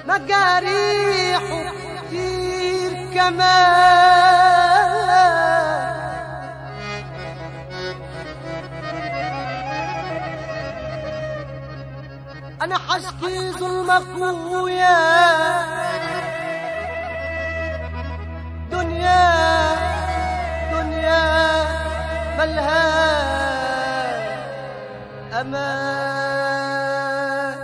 مجاريحه كتير كمان انا حشكي ظلمك ويا دنيا دنيا ملها امان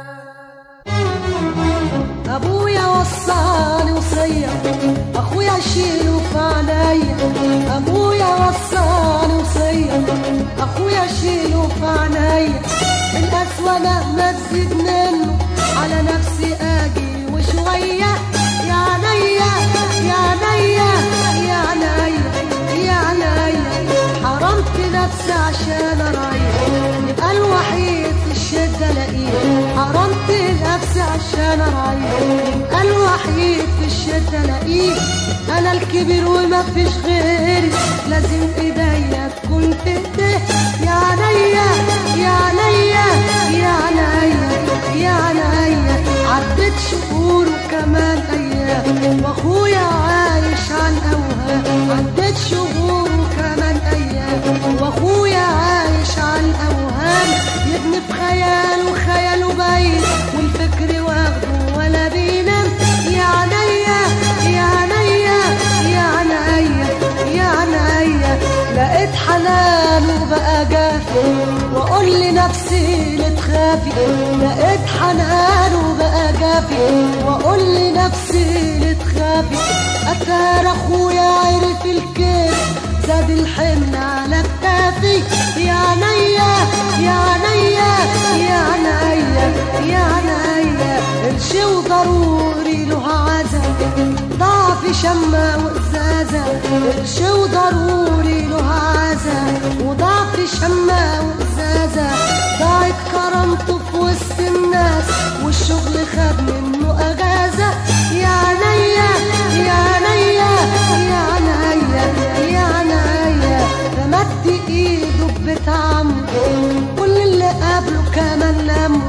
ابويا وصاني وصية اخويا شيله في عينيا ابويا وصاني وصية اخويا شيله في عينيا القسوة مهما تزيد منه على نفسي اجي وشوية يا عينيا يا عينيا يا عينيا يا عينيا حرمت نفسي عشان اريح يبقى الوحيد في الشدة الاقيه حرمت نفسي عشان اريح يبقى الوحيد في الشدة الاقيه انا الكبير وما فيش غيري لازم ايديا تكون في ايديه يا عينيا يا عينيا يا عينيا يا عينيا عدت شهور وكمان ايام واخويا عايش عن اوهام عدت شهور وكمان ايام واخويا عايش عن اوهام يبني في خيال وخياله بعيد والفكر واخده ولا بينام يا عينيا يا عينيا يا عينيا يا عينيا لقيت حنانه بقى جافي واقول لنفسي لا تخافي لقيت حنانه بقى جافي واقول لنفسي لا تخافي اتار اخويا عرف الكيف زاد الحمل على كتافي يا عينيا يا عينيا يا عينيا يا عينيا قرشي وضروري له عزا ضعف شمة وإزازة قرشي وضروري له عزا وضعف شمة وإزازة ضاعت كرامته في وسط الناس والشغل خد منه أجازة يا عينيا يا عينيا يا عينيا يا عينيا رمت ايده بطعمه كل اللي قبله كمان لمه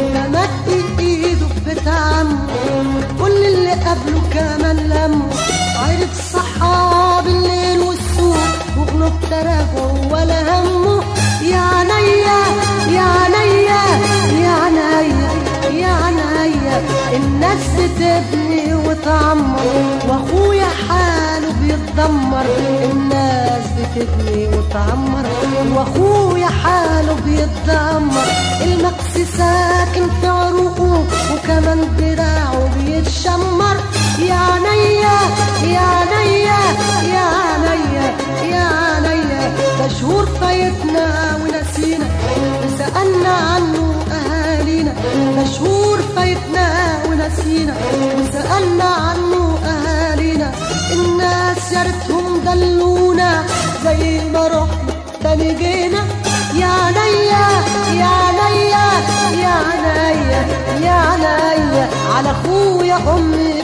رمت ايده بطعمه كل اللي قبله كمان لمه عرف صحاب الليل والسوق وغلب تراجعه ولا همه يا عينيا يا عينيا يا عينيا يا عينيا الناس بتبني وتعمر واخويا حاله بيتدمر الناس بتبني وتعمر واخويا حاله بيتدمر المكس ساكن في عروقه وكمان دراعه بيتشمر يا عينيا يا عينيا يا عينيا يا عينيا ده شهور فايتنا ونسينا وسألنا عنه أهالينا ده شهور فايتنا ونسينا وسألنا عنه أهالينا الناس يا ريتهم دلونا زي ما رحنا تاني جينا يا عينيا يا عينيا يا عينيا يا عينيا على اخويا امي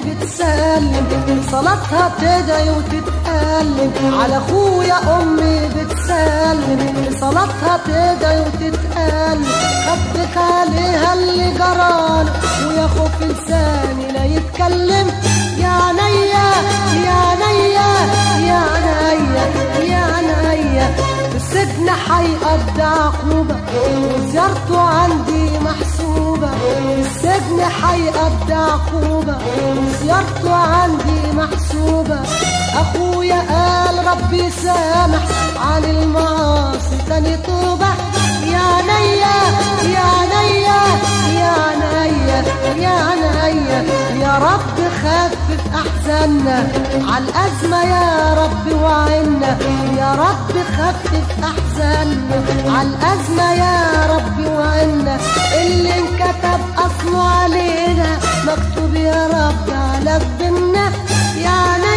بتسلم صلاتها تدعي وتتألم على اخويا امي بتسلم صلاتها تدعي وتتألم خبت عليها اللي جراله ويا خوف لساني لا يتكلم يا عينيا يا عينيا يا عينيا يا عينيا في السجن هيقضي عقوبة وزيارته عندي محسوبة في السجن هيقضي عقوبة وزيارته عندي محسوبة أخويا قال ربي سامح عن المعاصي تاني توبة يا عينيا يا عينيا يا عينيا يا عينيا يا رب خفف أحزاننا على الأزمة يا رب وعنا يا رب خفف أحزاننا على الأزمة يا رب وعنا اللي انكتب أصله علينا مكتوب يا رب على قلبنا يا عينيا